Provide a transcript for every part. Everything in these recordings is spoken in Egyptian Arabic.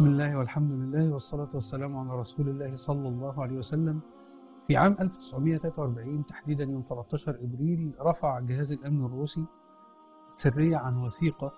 بسم الله والحمد لله والصلاة والسلام على رسول الله صلى الله عليه وسلم في عام 1943 تحديدا يوم 13 إبريل رفع جهاز الأمن الروسي سرية عن وثيقة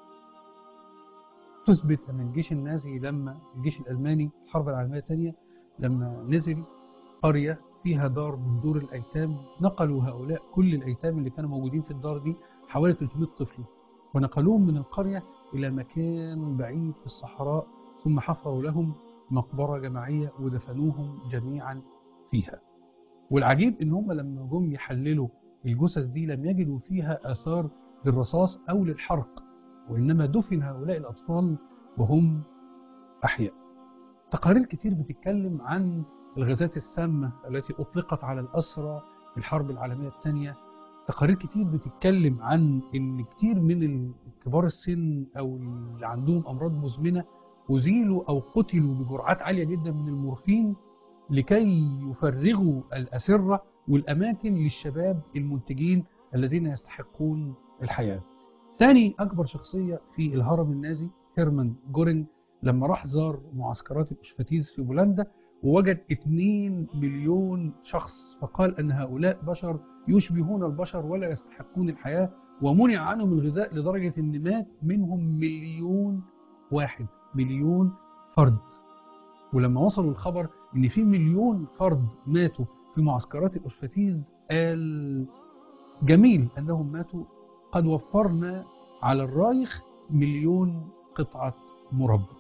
تثبت أن الجيش النازي لما الجيش الألماني في الحرب العالمية الثانية لما نزل قرية فيها دار من دور الأيتام نقلوا هؤلاء كل الأيتام اللي كانوا موجودين في الدار دي حوالي 300 طفل ونقلوهم من القرية إلى مكان بعيد في الصحراء ثم حفروا لهم مقبرة جماعية ودفنوهم جميعا فيها والعجيب إن هم لما جم يحللوا الجثث دي لم يجدوا فيها آثار للرصاص أو للحرق وإنما دفن هؤلاء الأطفال وهم أحياء تقارير كتير بتتكلم عن الغازات السامة التي أطلقت على الأسرى في الحرب العالمية الثانية تقارير كتير بتتكلم عن ان كتير من كبار السن او اللي عندهم امراض مزمنه ازيلوا او قتلوا بجرعات عاليه جدا من المورفين لكي يفرغوا الاسره والاماكن للشباب المنتجين الذين يستحقون الحياه. ثاني اكبر شخصيه في الهرم النازي هيرمان جورينج لما راح زار معسكرات الاشفاتيز في بولندا ووجد 2 مليون شخص فقال ان هؤلاء بشر يشبهون البشر ولا يستحقون الحياة ومنع عنهم الغذاء لدرجة أن مات منهم مليون واحد مليون فرد ولما وصلوا الخبر أن في مليون فرد ماتوا في معسكرات الأشفتيز قال جميل أنهم ماتوا قد وفرنا على الرايخ مليون قطعة مربى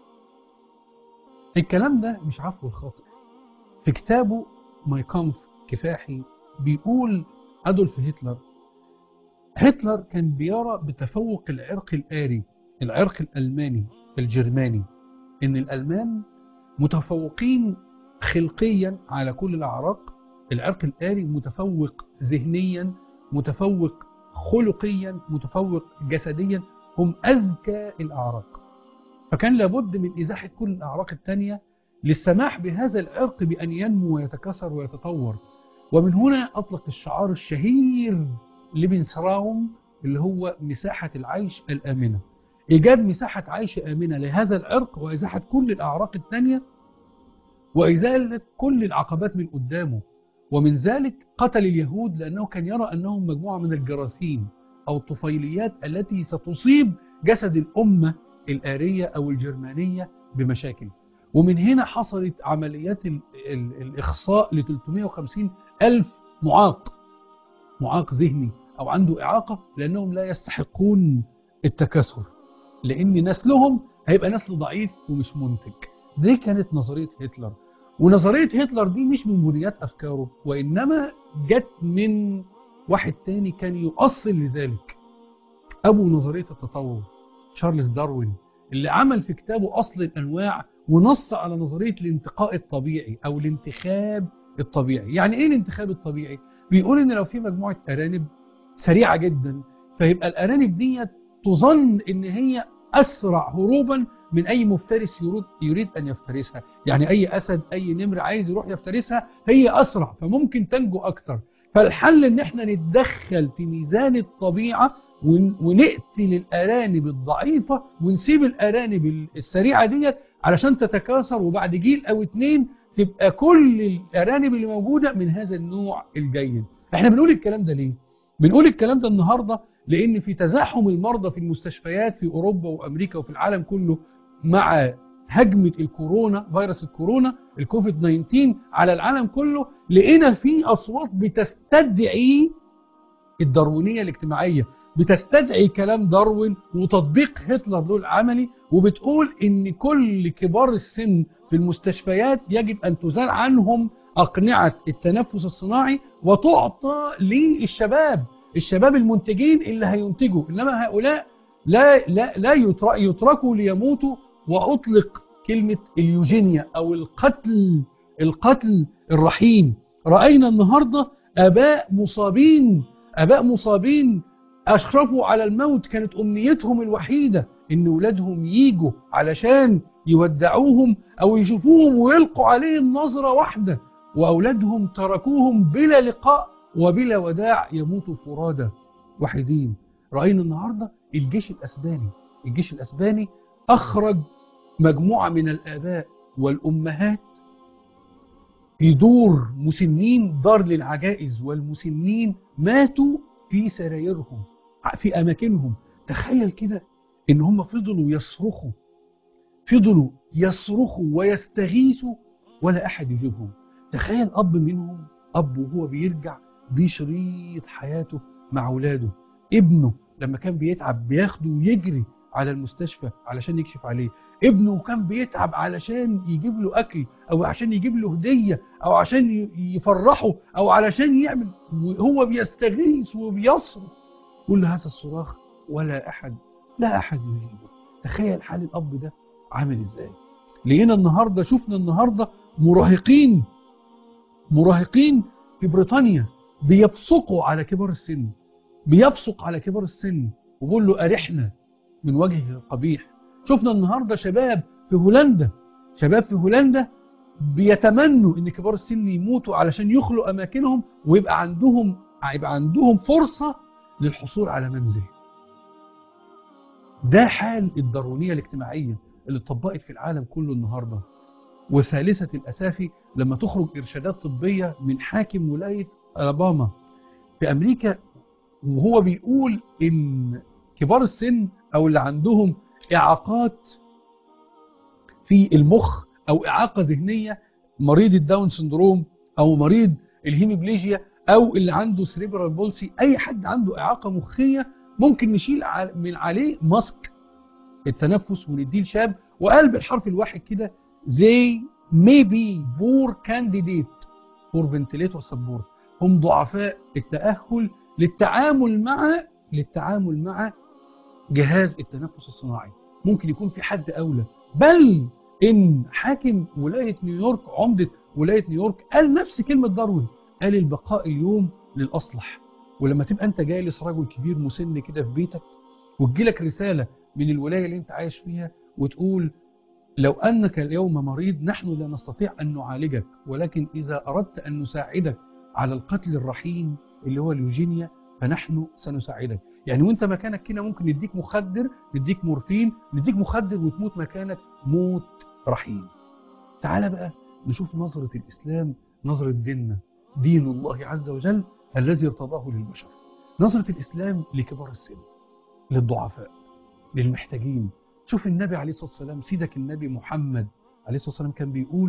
الكلام ده مش عفو الخاطر في كتابه ماي كامف كفاحي بيقول أدولف هتلر هتلر كان بيرى بتفوق العرق الآري العرق الألماني الجرماني إن الألمان متفوقين خلقيا على كل الأعراق العرق الآري متفوق ذهنيا متفوق خلقيا متفوق جسديا هم أذكى الأعراق فكان لابد من إزاحة كل الأعراق الثانية للسماح بهذا العرق بأن ينمو ويتكاثر ويتطور ومن هنا أطلق الشعار الشهير لبنسراوم اللي هو مساحة العيش الآمنة إيجاد مساحة عيش آمنة لهذا العرق وإزاحة كل الأعراق الثانية وإزالة كل العقبات من قدامه ومن ذلك قتل اليهود لأنه كان يرى أنهم مجموعة من الجراثيم أو الطفيليات التي ستصيب جسد الأمة الآرية أو الجرمانية بمشاكل ومن هنا حصلت عمليات ال ال الإخصاء ل 350 ألف معاق معاق ذهني أو عنده إعاقة لأنهم لا يستحقون التكاثر لأن نسلهم هيبقى نسل ضعيف ومش منتج دي كانت نظرية هتلر ونظرية هتلر دي مش من بنيات أفكاره وإنما جت من واحد تاني كان يؤصل لذلك أبو نظرية التطور تشارلز داروين اللي عمل في كتابه أصل الأنواع ونص على نظرية الانتقاء الطبيعي أو الانتخاب الطبيعي يعني إيه الانتخاب الطبيعي؟ بيقول إن لو في مجموعة أرانب سريعة جدا فيبقى الأرانب دي تظن إن هي أسرع هروبا من أي مفترس يريد, يريد أن يفترسها يعني أي أسد أي نمر عايز يروح يفترسها هي أسرع فممكن تنجو أكتر فالحل إن احنا نتدخل في ميزان الطبيعة ونقتل الأرانب الضعيفة ونسيب الأرانب السريعة ديت علشان تتكاثر وبعد جيل أو اتنين تبقى كل الأرانب اللي موجودة من هذا النوع الجيد احنا بنقول الكلام ده ليه؟ بنقول الكلام ده النهاردة لأن في تزاحم المرضى في المستشفيات في أوروبا وأمريكا وفي العالم كله مع هجمة الكورونا فيروس الكورونا الكوفيد 19 على العالم كله لقينا في أصوات بتستدعي الداروينية الاجتماعية بتستدعي كلام داروين وتطبيق هتلر له العملي وبتقول ان كل كبار السن في المستشفيات يجب ان تزال عنهم اقنعه التنفس الصناعي وتعطى للشباب الشباب المنتجين اللي هينتجوا انما هؤلاء لا لا لا يتركوا ليموتوا واطلق كلمه اليوجينيا او القتل القتل الرحيم راينا النهارده اباء مصابين اباء مصابين أشرفوا على الموت كانت أمنيتهم الوحيدة إن ولادهم ييجوا علشان يودعوهم أو يشوفوهم ويلقوا عليهم نظرة واحدة وأولادهم تركوهم بلا لقاء وبلا وداع يموتوا فرادى وحيدين رأينا النهاردة الجيش الأسباني الجيش الأسباني أخرج مجموعة من الآباء والأمهات في دور مسنين دار للعجائز والمسنين ماتوا في سرايرهم في أماكنهم تخيل كده إن هم فضلوا يصرخوا فضلوا يصرخوا ويستغيثوا ولا أحد يجيبهم تخيل أب منهم أب وهو بيرجع بشريط حياته مع أولاده ابنه لما كان بيتعب بياخده ويجري على المستشفى علشان يكشف عليه ابنه كان بيتعب علشان يجيب له أكل أو عشان يجيب له هدية أو عشان يفرحه أو علشان يعمل وهو بيستغيث وبيصرخ كل هذا الصراخ ولا أحد لا أحد يجيبه تخيل حال الأب ده عامل إزاي لقينا النهاردة شفنا النهاردة مراهقين مراهقين في بريطانيا بيبصقوا على كبار السن بيبصق على كبار السن وبيقول له أرحنا من وجهه القبيح شفنا النهاردة شباب في هولندا شباب في هولندا بيتمنوا ان كبار السن يموتوا علشان يخلوا اماكنهم ويبقى عندهم يبقى عندهم فرصة للحصول على منزل ده حال الدارونية الاجتماعية اللي اتطبقت في العالم كله النهاردة وثالثة الأسافي لما تخرج إرشادات طبية من حاكم ولاية ألاباما في أمريكا وهو بيقول إن كبار السن أو اللي عندهم إعاقات في المخ أو إعاقة ذهنية مريض الداون سندروم أو مريض الهيميبليجيا أو اللي عنده سريبرال بولسي أي حد عنده إعاقة مخية ممكن نشيل من عليه ماسك التنفس ونديه لشاب وقال بالحرف الواحد كده they may be poor candidate for ventilator support هم ضعفاء التأهل للتعامل مع للتعامل مع جهاز التنفس الصناعي ممكن يكون في حد أولى بل إن حاكم ولاية نيويورك عمدة ولاية نيويورك قال نفس كلمة داروين قال البقاء اليوم للأصلح ولما تبقى أنت جالس رجل كبير مسن كده في بيتك وتجيلك رسالة من الولاية اللي أنت عايش فيها وتقول لو أنك اليوم مريض نحن لا نستطيع أن نعالجك ولكن إذا أردت أن نساعدك على القتل الرحيم اللي هو اليوجينيا فنحن سنساعدك يعني وانت مكانك كده ممكن نديك مخدر نديك مورفين نديك مخدر وتموت مكانك موت رحيم تعال بقى نشوف نظرة الإسلام نظرة ديننا دين الله عز وجل الذي ارتضاه للبشر نظرة الإسلام لكبار السن للضعفاء للمحتاجين شوف النبي عليه الصلاة والسلام سيدك النبي محمد عليه الصلاة والسلام كان بيقول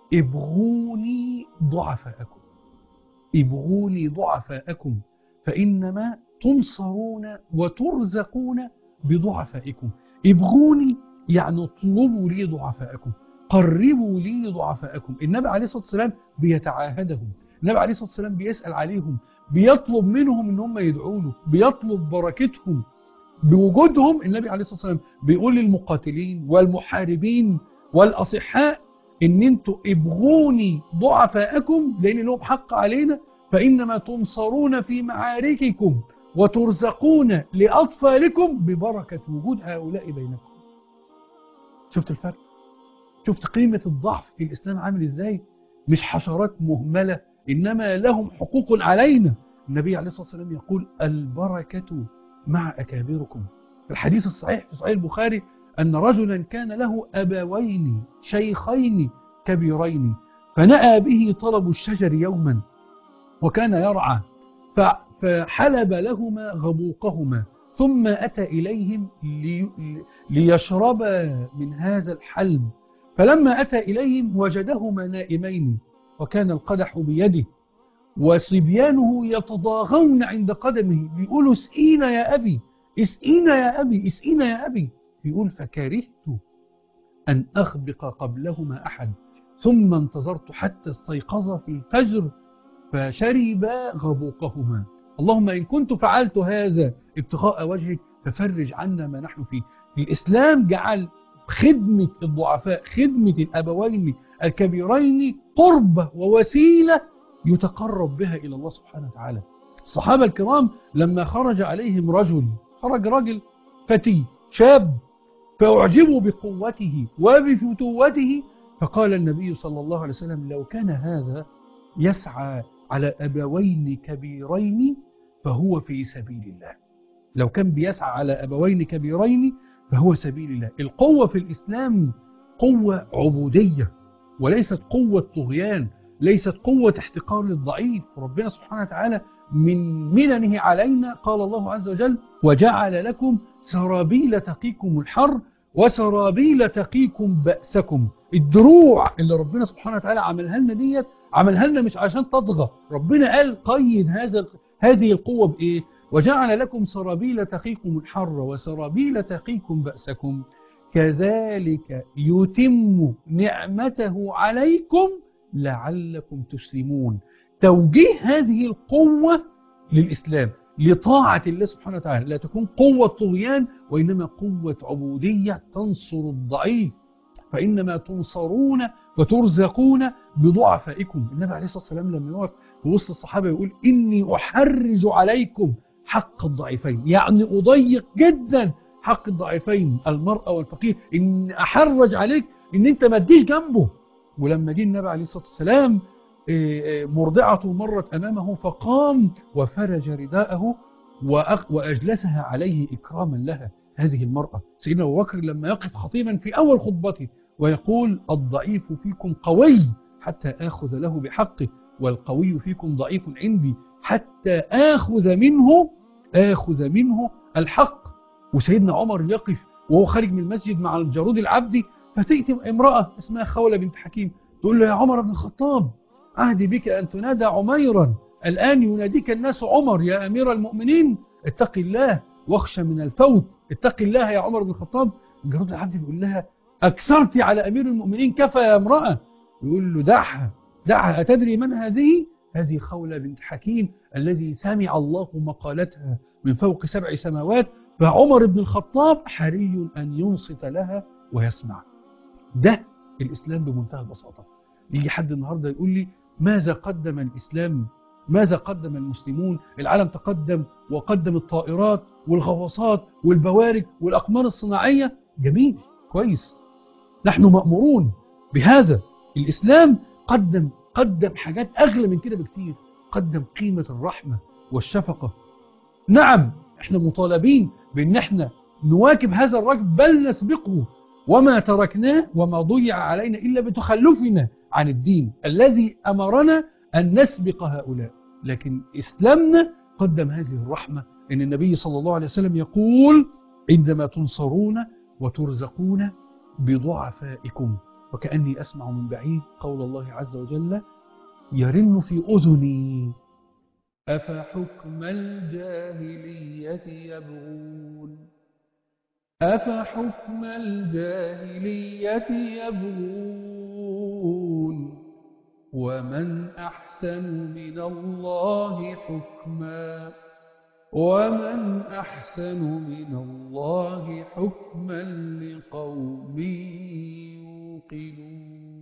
ابغوني ضعفاءكم ابغوني ضعفاءكم فإنما تنصرون وترزقون بضعفائكم ابغوني يعني اطلبوا لي ضعفاءكم قربوا لي ضعفاءكم النبي عليه الصلاة والسلام بيتعاهدهم النبي عليه الصلاة والسلام بيسأل عليهم بيطلب منهم ان هم يدعوا له بيطلب بركتهم بوجودهم النبي عليه الصلاة والسلام بيقول للمقاتلين والمحاربين والأصحاء ان انتوا ابغوني ضعفاءكم لان لهم حق علينا فإنما تنصرون في معارككم وترزقون لأطفالكم ببركة وجود هؤلاء بينكم شفت الفرق شفت قيمة الضعف في الإسلام عامل إزاي مش حشرات مهملة إنما لهم حقوق علينا النبي عليه الصلاة والسلام يقول البركة مع أكابركم في الحديث الصحيح في صحيح البخاري أن رجلا كان له أبوين شيخين كبيرين فنأى به طلب الشجر يوما وكان يرعى فحلب لهما غبوقهما ثم أتى إليهم لي ليشربا من هذا الحلب فلما أتى إليهم وجدهما نائمين وكان القدح بيده وصبيانه يتضاغون عند قدمه بيقولوا اسقينا يا أبي اسقينا يا أبي اسقينا يا أبي بيقول فكرهت أن أخبق قبلهما أحد ثم انتظرت حتى استيقظ في الفجر فشربا غبوقهما اللهم إن كنت فعلت هذا ابتغاء وجهك ففرج عنا ما نحن فيه الإسلام جعل خدمة الضعفاء خدمة الأبوين الكبيرين قربة ووسيلة يتقرب بها إلى الله سبحانه وتعالى الصحابة الكرام لما خرج عليهم رجل خرج رجل فتي شاب فأعجبوا بقوته وبفتوته فقال النبي صلى الله عليه وسلم لو كان هذا يسعى على أبوين كبيرين فهو في سبيل الله لو كان بيسعى على أبوين كبيرين فهو سبيل الله القوة في الإسلام قوة عبودية وليست قوة طغيان ليست قوة احتقار للضعيف ربنا سبحانه وتعالى من مننه علينا قال الله عز وجل وجعل لكم سرابيل تقيكم الحر وسرابيل تقيكم بأسكم الدروع اللي ربنا سبحانه وتعالى عملها لنا ديت عملها لنا مش عشان تطغى ربنا قال قيد هذا هذه القوة بإيه وجعل لكم سرابيل تقيكم الحر وسرابيل تقيكم بأسكم كذلك يتم نعمته عليكم لعلكم تسلمون توجيه هذه القوة للإسلام لطاعة الله سبحانه وتعالى لا تكون قوة طغيان وإنما قوة عبودية تنصر الضعيف فإنما تنصرون وترزقون بضعفائكم النبي عليه الصلاة والسلام لما يقف في وسط الصحابة يقول إني أحرج عليكم حق الضعيفين يعني أضيق جدا حق الضعيفين المرأة والفقير إن أحرج عليك إن أنت ما تجيش جنبه ولما جه النبي عليه الصلاة والسلام مرضعته مرت أمامه فقام وفرج رداءه وأجلسها عليه إكراما لها هذه المرأة سيدنا أبو بكر لما يقف خطيبا في أول خطبته ويقول الضعيف فيكم قوي حتى آخذ له بحقه والقوي فيكم ضعيف عندي حتى آخذ منه آخذ منه الحق وسيدنا عمر يقف وهو خارج من المسجد مع الجارود العبدي فتأتي امرأة اسمها خولة بنت حكيم تقول له يا عمر بن الخطاب عهدي بك أن تنادى عميرا الآن يناديك الناس عمر يا أمير المؤمنين اتق الله واخشى من الفوت اتق الله يا عمر بن الخطاب الجارود العبدي بيقول لها أكثرت على أمير المؤمنين كفى يا امرأة يقول له دعها دعها أتدري من هذه هذه خولة بنت حكيم الذي سمع الله مقالتها من فوق سبع سماوات فعمر بن الخطاب حري أن ينصت لها ويسمع ده الإسلام بمنتهى البساطة يجي حد النهاردة يقول لي ماذا قدم الإسلام ماذا قدم المسلمون العالم تقدم وقدم الطائرات والغواصات والبوارج والأقمار الصناعية جميل كويس نحن مأمورون بهذا الإسلام قدم قدم حاجات أغلى من كده بكتير قدم قيمة الرحمة والشفقة نعم احنا مطالبين بان احنا نواكب هذا الركب بل نسبقه وما تركناه وما ضيع علينا إلا بتخلفنا عن الدين الذي أمرنا أن نسبق هؤلاء لكن إسلامنا قدم هذه الرحمة إن النبي صلى الله عليه وسلم يقول عندما تنصرون وترزقون بضعفائكم وكأني أسمع من بعيد قول الله عز وجل يرن في أذني أفحكم الجاهلية يبغون أفحكم الجاهلية يبغون ومن أحسن من الله حكما ومن أحسن من الله حكما لقوم يوقنون